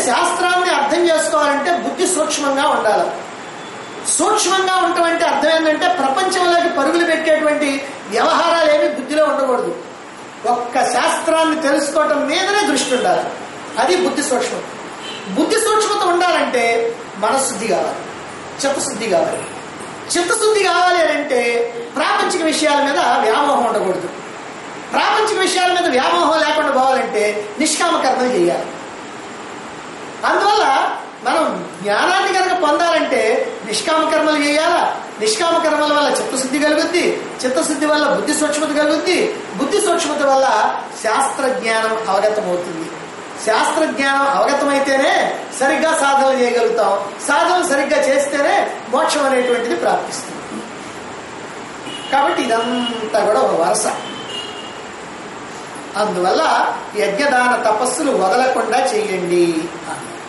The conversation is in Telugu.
శాస్త్రాన్ని అర్థం చేసుకోవాలంటే బుద్ధి సూక్ష్మంగా ఉండాలి సూక్ష్మంగా ఉండటం అంటే అర్థం ఏంటంటే ప్రపంచంలోకి పరుగులు పెట్టేటువంటి వ్యవహారాలు ఏమి బుద్ధిలో ఉండకూడదు ఒక్క శాస్త్రాన్ని తెలుసుకోవటం మీదనే దృష్టి ఉండాలి అది బుద్ధి సూక్ష్మత బుద్ధి సూక్ష్మత ఉండాలంటే మనశుద్ధి కావాలి చిత్తశుద్ధి కావాలి చిత్తశుద్ధి కావాలి అని అంటే ప్రాపంచిక విషయాల మీద వ్యామోహం ఉండకూడదు ప్రాపంచిక విషయాల మీద వ్యామోహం లేకుండా పోవాలంటే నిష్కామ కర్మలు చేయాలి అందువల్ల మనం జ్ఞానాన్ని కనుక పొందాలంటే నిష్కామ కర్మలు చేయాలా నిష్కామ కర్మల వల్ల చిత్తశుద్ధి కలుగుద్ది చిత్తశుద్ధి వల్ల బుద్ధి సూక్ష్మత కలుగుద్ది బుద్ధి సూక్ష్మత వల్ల శాస్త్ర జ్ఞానం అవగతమవుతుంది శాస్త్ర జ్ఞానం అవగతమైతేనే సరిగ్గా సాధన చేయగలుగుతాం సాధన సరిగ్గా చేస్తేనే మోక్షం అనేటువంటిది ప్రాప్తిస్తుంది కాబట్టి ఇదంతా కూడా ఒక వరస అందువల్ల యజ్ఞదాన తపస్సులు వదలకుండా చేయండి అన్నారు